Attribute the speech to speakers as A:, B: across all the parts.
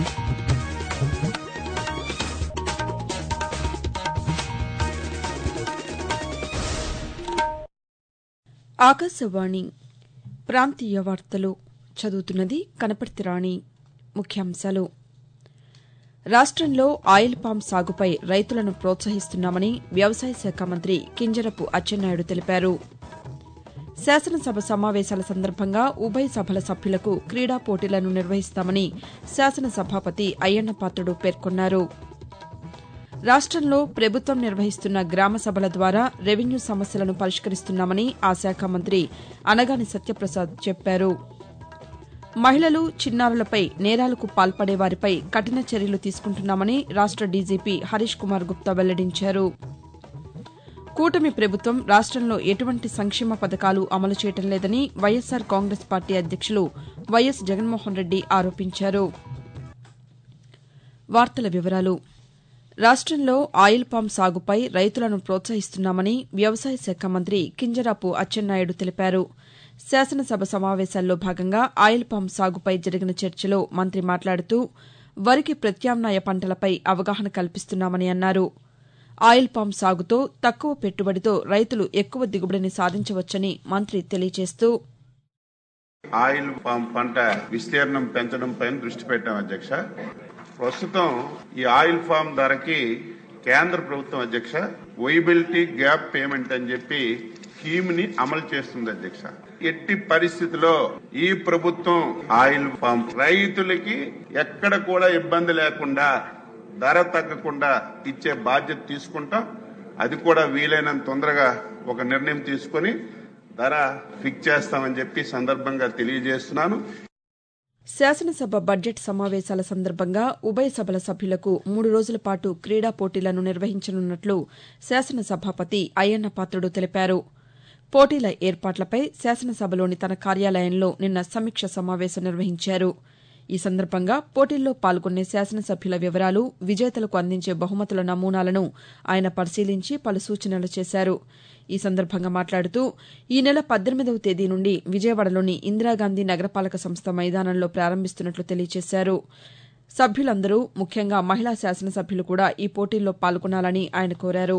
A: ఆకాశవాణి ప్రాంతీయ వార్తలు చదువుతున్నది కనపర్తి రాణి ముఖ్యాంశాలు రాష్టంలో ఆయిల్ పామ్ సాగుపై రైతులను ప్రోత్సహిస్తున్నామని వ్యవసాయ శాఖ మంత్రి కింజరపు అచ్చెన్నాయుడు తెలిపారు శాసనసభ సమావేశాల సందర్భంగా ఉభయ సభల సభ్యులకు క్రీడా పోటీలను నిర్వహిస్తామని శాసనసభాపతి అయ్యన్నపాత్రుడు పేర్కొన్నారు రాష్టంలో ప్రభుత్వం నిర్వహిస్తున్న గ్రామ సభల ద్వారా రెవెన్యూ సమస్యలను పరిష్కరిస్తున్నామని ఆ శాఖ మంత్రి అనగాని సత్యప్రసాద్ చెప్పారు మహిళలు చిన్నారులపై నేరాలకు పాల్పడే వారిపై కఠిన చర్యలు తీసుకుంటున్నామని రాష్ట డీజీపీ హరీష్ కుమార్ గుప్తా వెల్లడించారు కూటమి ప్రభుత్వం రాష్టంలో ఎటువంటి సంక్షేమ పథకాలు అమలు చేయడం లేదని వైఎస్సార్ కాంగ్రెస్ పార్టీ అధ్యక్షులు వైఎస్ జగన్మోహన్ రెడ్డి ఆరోపించారు వార్తల వివరాలు రాష్టంలో ఆయిల్ పామ్ సాగుపై రైతులను ప్రోత్సహిస్తున్నామని వ్యవసాయ శాఖ మంత్రి కింజరాపు అచ్చెన్నాయుడు తెలిపారు శాసనసభ సమావేశాల్లో భాగంగా ఆయిల్ పామ్ సాగుపై జరిగిన చర్చలో మంత్రి మాట్లాడుతూ వరికి ప్రత్యామ్నాయ పంటలపై అవగాహన కల్పిస్తున్నామని అన్నారు ఆయిల్ పామ్ సాగుతో తక్కువ పెట్టుబడితో రైతులు ఎక్కువ దిగుబడిని సాధించవచ్చని మంత్రి తెలియజేస్తూ
B: ఆయిల్ పామ్ పంట విస్తీర్ణం పెంచడం పైన దృష్టి పెట్టాం అధ్యక్ష ప్రస్తుతం ఈ ఆయిల్ ఫామ్ ధరకి కేంద్ర ప్రభుత్వం అధ్యక్ష వైబిలిటీ గ్యాప్ పేమెంట్ అని చెప్పి స్కీమ్ ని అమలు చేస్తుంది అధ్యక్ష ఎట్టి పరిస్థితిలో ఈ ప్రభుత్వం ఆయిల్ ఫామ్ రైతులకి ఎక్కడ కూడా ఇబ్బంది లేకుండా ధర తగ్గకుండా ఇచ్చే బాధ్యత తీసుకుంటాం అది కూడా వీలైనంత తొందరగా ఒక నిర్ణయం తీసుకొని ధర ఫిక్స్ చేస్తామని చెప్పి సందర్భంగా తెలియజేస్తున్నాను
A: శాసనసభ బడ్జెట్ సమావేశాల సందర్భంగా ఉభయ సభల సభ్యులకు మూడు రోజుల పాటు క్రీడా పోటీలను నిర్వహించనున్నట్లు శాసనసభాపతి అయ్యన్నపాత్రుడు తెలిపారు పోటీల ఏర్పాట్లపై శాసనసభలోని తన కార్యాలయంలో నిన్న సమీక్ష సమావేశం నిర్వహించారు ఈ సందర్భంగా పోటీల్లో పాల్గొనే శాసనసభ్యుల వివరాలు విజేతలకు అందించే బహుమతుల నమూనాలను ఆయన పరిశీలించి పలు సూచనలు చేశారు ఈ సందర్భంగా మాట్లాడుతూ ఈ నెల పద్దెనిమిదవ తేదీ నుండి విజయవాడలోని ఇందిరాగాంధీ నగరపాలక సంస్థ మైదానంలో ప్రారంభిస్తున్నట్లు తెలియజేశారు సభ్యులందరూ ముఖ్యంగా మహిళా శాసనసభ్యులు కూడా ఈ పోటీల్లో పాల్గొనాలని ఆయన కోరారు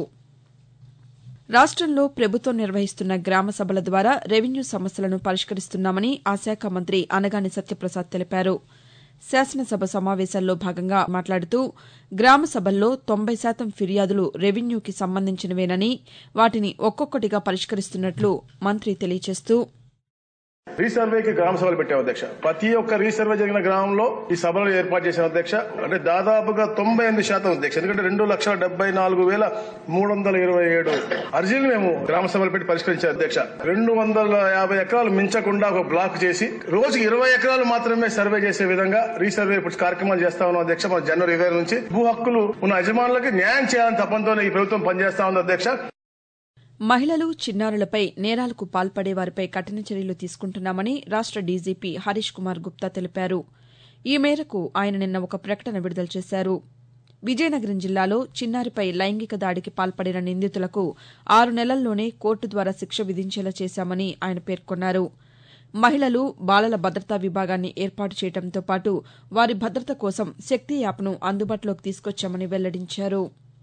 A: రాష్టంలో ప్రభుత్వం నిర్వహిస్తున్న గ్రామ సభల ద్వారా రెవెన్యూ సమస్యలను పరిష్కరిస్తున్నామని ఆ శాఖ మంత్రి అనగాని సత్యప్రసాద్ తెలిపారు శాసనసభ సమావేశాల్లో భాగంగా మాట్లాడుతూ గ్రామ సభల్లో తొంభై శాతం ఫిర్యాదులు రెవెన్యూకి సంబంధించినవేనని వాటిని ఒక్కొక్కటిగా పరిష్కరిస్తున్నట్లు మంత్రి తెలియజేస్తూ
C: రీసర్వేకి గ్రామ సభలు పెట్టాం అధ్యక్ష ప్రతి ఒక్క రీసర్వే జరిగిన గ్రామంలో ఈ సభలు ఏర్పాటు చేశాం అధ్యక్ష అంటే దాదాపుగా తొంభై ఎనిమిది శాతం అధ్యక్ష ఎందుకంటే రెండు లక్షల డెబ్బై నాలుగు వేల మూడు వందల ఇరవై ఏడు అర్జీలు మేము గ్రామ సభలు పెట్టి పరిష్కరించాం అధ్యక్ష రెండు వందల యాభై ఎకరాలు మించకుండా ఒక బ్లాక్ చేసి రోజుకి ఇరవై ఎకరాలు మాత్రమే సర్వే చేసే విధంగా రీసర్వే ఇప్పుడు కార్యక్రమాలు చేస్తా ఉన్నాం అధ్యక్ష మన జనవరి ఇరవై నుంచి భూ హక్కులు ఉన్న యజమానులకి న్యాయం చేయాలని తప్పంతో ఈ ప్రభుత్వం పనిచేస్తా ఉంది అధ్యక్ష
A: మహిళలు చిన్నారులపై నేరాలకు పాల్పడే వారిపై కఠిన చర్యలు తీసుకుంటున్నామని రాష్ట డీజీపీ హరీష్ కుమార్ గుప్తా తెలిపారు ఈ మేరకు ఆయన నిన్న ఒక ప్రకటన విడుదల చేశారు విజయనగరం జిల్లాలో చిన్నారిపై లైంగిక దాడికి పాల్పడిన నిందితులకు ఆరు నెలల్లోనే కోర్టు ద్వారా శిక్ష విధించేలా చేశామని ఆయన పేర్కొన్నారు మహిళలు బాలల భద్రతా విభాగాన్ని ఏర్పాటు చేయడంతో పాటు వారి భద్రత కోసం శక్తి యాప్ను అందుబాటులోకి తీసుకొచ్చామని వెల్లడించారు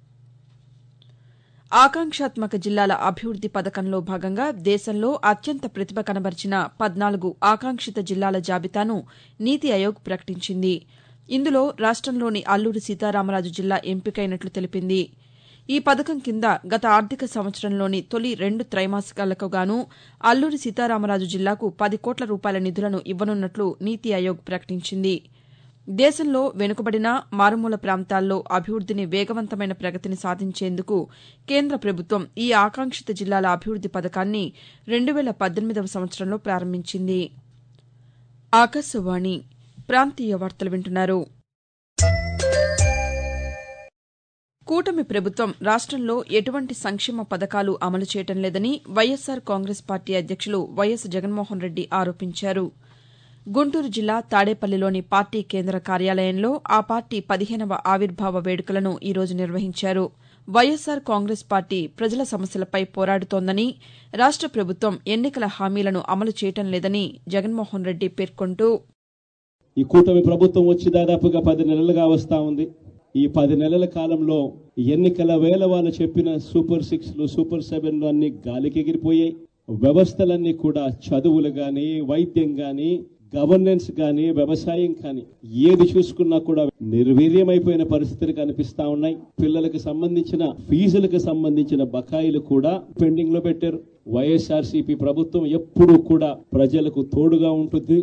A: ఆకాంక్షాత్మక జిల్లాల అభివృద్ది పథకంలో భాగంగా దేశంలో అత్యంత ప్రతిభ కనబరిచిన పద్నాలుగు ఆకాంక్షిత జిల్లాల జాబితాను నీతి ఆయోగ్ ప్రకటించింది ఇందులో రాష్టంలోని అల్లూరి సీతారామరాజు జిల్లా ఎంపికైనట్లు తెలిపింది ఈ పథకం కింద గత ఆర్థిక సంవత్సరంలోని తొలి రెండు త్రైమాసికాలకు గాను అల్లూరి సీతారామరాజు జిల్లాకు పది కోట్ల రూపాయల నిధులను ఇవ్వనున్నట్లు నీతి ఆయోగ్ ప్రకటించింది దేశంలో వెనుకబడిన మారుమూల ప్రాంతాల్లో అభివృద్దిని వేగవంతమైన ప్రగతిని సాధించేందుకు కేంద్ర ప్రభుత్వం ఈ ఆకాంక్షిత జిల్లాల అభివృద్ది పథకాన్ని రెండు వేల పద్దెనిమిదవ సంవత్సరంలో ప్రారంభించింది ఆకాశవాణి ప్రాంతీయ వార్తలు వింటున్నారు కూటమి ప్రభుత్వం రాష్టంలో ఎటువంటి సంక్షేమ పథకాలు అమలు చేయడం లేదని వైఎస్సార్ కాంగ్రెస్ పార్టీ అధ్యక్షులు వైఎస్ జగన్మోహన్ రెడ్డి ఆరోపించారు గుంటూరు జిల్లా తాడేపల్లిలోని పార్టీ కేంద్ర కార్యాలయంలో ఆ పార్టీ పదిహేనవ ఆవిర్భావ వేడుకలను ఈ రోజు నిర్వహించారు వైఎస్సార్ కాంగ్రెస్ పార్టీ ప్రజల సమస్యలపై పోరాడుతోందని రాష్ట ప్రభుత్వం ఎన్నికల హామీలను అమలు చేయటం లేదని జగన్మోహన్ రెడ్డి పేర్కొంటూ
D: ఈ కూటమి ప్రభుత్వం వచ్చి దాదాపుగా పది నెలలుగా వస్తా ఉంది ఈ పది నెలల కాలంలో ఎన్నికల వేళ వాళ్ళు చెప్పిన సూపర్ సిక్స్లు సూపర్ సెవెన్లు అన్ని గాలికి ఎగిరిపోయాయి వ్యవస్థలన్నీ కూడా చదువులు కానీ వైద్యం కానీ గవర్నెన్స్ కానీ వ్యవసాయం కానీ ఏది చూసుకున్నా కూడా నిర్వీర్యమైపోయిన పరిస్థితులు కనిపిస్తా ఉన్నాయి పిల్లలకు సంబంధించిన ఫీజులకు సంబంధించిన బకాయిలు కూడా పెండింగ్ లో పెట్టారు వైఎస్ఆర్సీపీ ప్రభుత్వం ఎప్పుడూ కూడా ప్రజలకు తోడుగా ఉంటుంది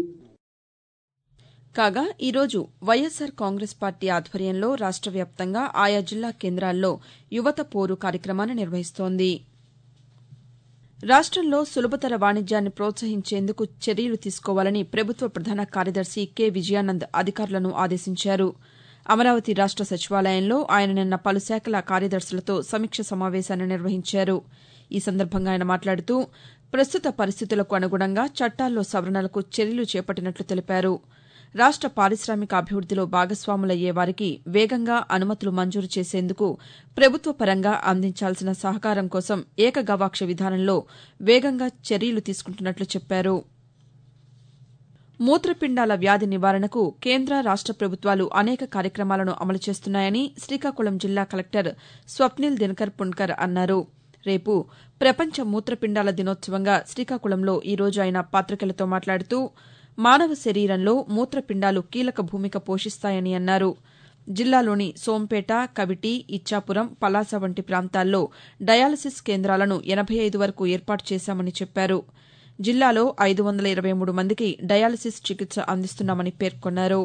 A: కాగా ఈరోజు వైఎస్సార్ కాంగ్రెస్ పార్టీ ఆధ్వర్యంలో రాష్ట్ర వ్యాప్తంగా ఆయా జిల్లా కేంద్రాల్లో యువత పోరు కార్యక్రమాన్ని నిర్వహిస్తోంది రాష్ట్రంలో సులభతర వాణిజ్యాన్ని ప్రోత్సహించేందుకు చర్యలు తీసుకోవాలని ప్రభుత్వ ప్రధాన కార్యదర్శి కె విజయానంద్ అధికారులను ఆదేశించారు అమరావతి రాష్ట సచివాలయంలో ఆయన నిన్న పలు శాఖల కార్యదర్శులతో సమీక్ష సమావేశాన్ని నిర్వహించారు ఈ సందర్భంగా ఆయన మాట్లాడుతూ ప్రస్తుత పరిస్థితులకు అనుగుణంగా చట్టాల్లో సవరణలకు చర్యలు చేపట్టినట్లు తెలిపారు రాష్ట పారిశామిక అభివృద్దిలో భాగస్వాములయ్యే వారికి వేగంగా అనుమతులు మంజూరు చేసేందుకు ప్రభుత్వ పరంగా అందించాల్సిన సహకారం కోసం ఏకగవాక్ష విధానంలో వేగంగా చర్యలు తీసుకుంటున్నట్లు చెప్పారు మూత్రపిండాల వ్యాధి నివారణకు కేంద్ర రాష్ట ప్రభుత్వాలు అనేక కార్యక్రమాలను అమలు చేస్తున్నాయని శ్రీకాకుళం జిల్లా కలెక్టర్ స్వప్నిల్ దినకర్ పుణ్కర్ అన్నారు రేపు ప్రపంచ మూత్రపిండాల దినోత్సవంగా శ్రీకాకుళంలో ఈరోజు ఆయన పాతికేయులతో మాట్లాడుతూ మానవ శరీరంలో మూత్రపిండాలు కీలక భూమిక పోషిస్తాయని అన్నారు జిల్లాలోని సోంపేట కవిటి ఇచ్చాపురం పలాస వంటి ప్రాంతాల్లో డయాలసిస్ కేంద్రాలను ఎనబై ఐదు వరకు ఏర్పాటు చేశామని చెప్పారు జిల్లాలో ఐదు వందల ఇరవై మూడు మందికి డయాలసిస్ చికిత్స అందిస్తున్నామని పేర్కొన్నారు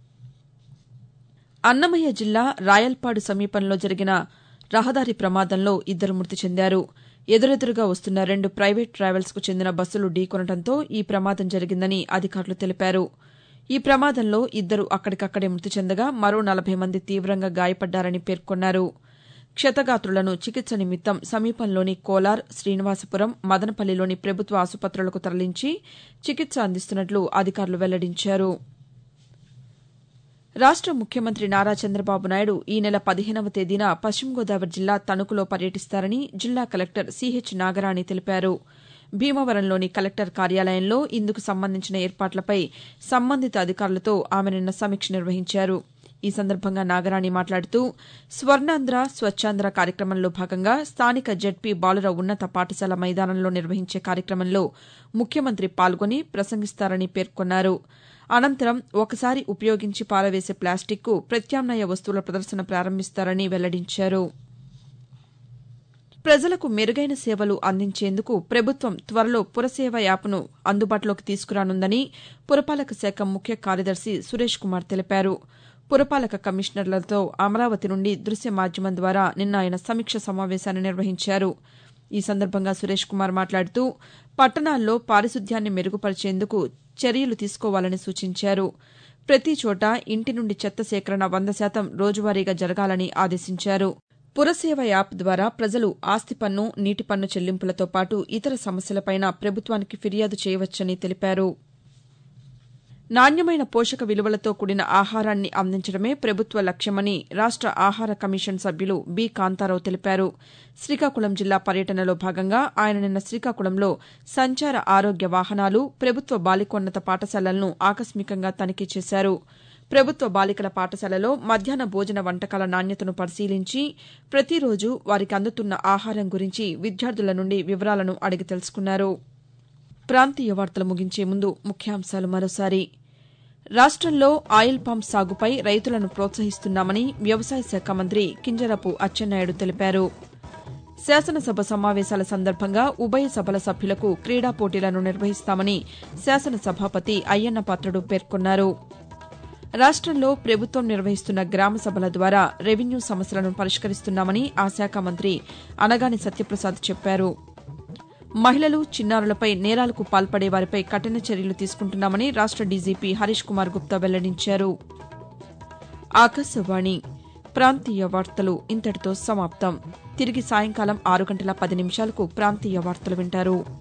A: అన్నమయ్య జిల్లా రాయల్పాడు సమీపంలో జరిగిన రహదారి ప్రమాదంలో ఇద్దరు మృతి చెందారు ఎదురెదురుగా వస్తున్న రెండు ప్రైవేట్ ట్రావెల్స్ కు చెందిన బస్సులు ఢీకొనడంతో ఈ ప్రమాదం జరిగిందని అధికారులు తెలిపారు ఈ ప్రమాదంలో ఇద్దరు అక్కడికక్కడే మృతి చెందగా మరో నలభై మంది తీవ్రంగా గాయపడ్డారని పేర్కొన్నారు క్షతగాత్రులను చికిత్స నిమిత్తం సమీపంలోని కోలార్ శ్రీనివాసపురం మదనపల్లిలోని ప్రభుత్వ ఆసుపత్రులకు తరలించి చికిత్స అందిస్తున్నట్లు అధికారులు వెల్లడించారు రాష్ట ముఖ్యమంత్రి నారా చంద్రబాబు నాయుడు ఈ నెల పదిహేనవ తేదీన పశ్చిమ గోదావరి జిల్లా తణుకులో పర్యటిస్తారని జిల్లా కలెక్టర్ సిహెచ్ నాగరాణి తెలిపారు భీమవరంలోని కలెక్టర్ కార్యాలయంలో ఇందుకు సంబంధించిన ఏర్పాట్లపై సంబంధిత అధికారులతో ఆమె నిన్న సమీక్ష నిర్వహించారు ఈ సందర్భంగా నాగరాణి మాట్లాడుతూ స్వర్ణాంధ్ర స్వచ్ఛాంధ్ర కార్యక్రమంలో భాగంగా స్థానిక జడ్పీ బాలుర ఉన్నత పాఠశాల మైదానంలో నిర్వహించే కార్యక్రమంలో ముఖ్యమంత్రి పాల్గొని ప్రసంగిస్తారని పేర్కొన్నారు అనంతరం ఒకసారి ఉపయోగించి పారవేసే ప్లాస్టిక్కు ప్రత్యామ్నాయ వస్తువుల ప్రదర్శన ప్రారంభిస్తారని వెల్లడించారు ప్రజలకు మెరుగైన సేవలు అందించేందుకు ప్రభుత్వం త్వరలో పురసేవ యాప్ను అందుబాటులోకి తీసుకురానుందని పురపాలక శాఖ ముఖ్య కార్యదర్శి సురేష్ కుమార్ తెలిపారు పురపాలక కమిషనర్లతో అమరావతి నుండి దృశ్య మాధ్యమం ద్వారా నిన్న ఆయన సమీక్ష సమావేశాన్ని నిర్వహించారు ఈ సందర్భంగా సురేష్ కుమార్ మాట్లాడుతూ పట్టణాల్లో పారిశుద్ధ్యాన్ని మెరుగుపరిచేందుకు చర్యలు తీసుకోవాలని సూచించారు ప్రతి చోట ఇంటి నుండి చెత్త సేకరణ వంద శాతం రోజువారీగా జరగాలని ఆదేశించారు పురసేవ యాప్ ద్వారా ప్రజలు ఆస్తి పన్ను నీటి పన్ను చెల్లింపులతో పాటు ఇతర సమస్యలపైన ప్రభుత్వానికి ఫిర్యాదు చేయవచ్చని తెలిపారు నాణ్యమైన పోషక విలువలతో కూడిన ఆహారాన్ని అందించడమే ప్రభుత్వ లక్ష్యమని రాష్ట ఆహార కమిషన్ సభ్యులు బి కాంతారావు తెలిపారు శ్రీకాకుళం జిల్లా పర్యటనలో భాగంగా ఆయన నిన్న శ్రీకాకుళంలో సంచార ఆరోగ్య వాహనాలు ప్రభుత్వ బాలికోన్నత పాఠశాలలను ఆకస్మికంగా తనిఖీ చేశారు ప్రభుత్వ బాలికల పాఠశాలలో మధ్యాహ్న భోజన వంటకాల నాణ్యతను పరిశీలించి ప్రతిరోజు వారికి అందుతున్న ఆహారం గురించి విద్యార్థుల నుండి వివరాలను అడిగి తెలుసుకున్నారు ప్రాంతీయ వార్తలు ముగించే ముందు ముఖ్యాంశాలు మరోసారి రాష్టంలో ఆయిల్ పామ్ సాగుపై రైతులను ప్రోత్సహిస్తున్నామని వ్యవసాయ శాఖ మంత్రి కింజరపు అచ్చెన్నాయుడు తెలిపారు శాసనసభ సమావేశాల సందర్భంగా ఉభయ సభల సభ్యులకు క్రీడా పోటీలను నిర్వహిస్తామని శాసనసభాపతి అయ్యన్న పాత్రుడు పేర్కొన్నారు రాష్టంలో ప్రభుత్వం నిర్వహిస్తున్న గ్రామ సభల ద్వారా రెవెన్యూ సమస్యలను పరిష్కరిస్తున్నామని ఆ శాఖ మంత్రి అనగాని సత్యప్రసాద్ చెప్పారు మహిళలు చిన్నారులపై నేరాలకు పాల్పడే వారిపై కఠిన చర్యలు తీసుకుంటున్నామని రాష్ట డీజీపీ హరీష్ కుమార్ గుప్తా వెల్లడించారు ఆకాశవాణి ప్రాంతీయ వార్తలు ఇంతటితో సమాప్తం తిరిగి సాయంకాలం ఆరు గంటల పది నిమిషాలకు ప్రాంతీయ వార్తలు వింటారు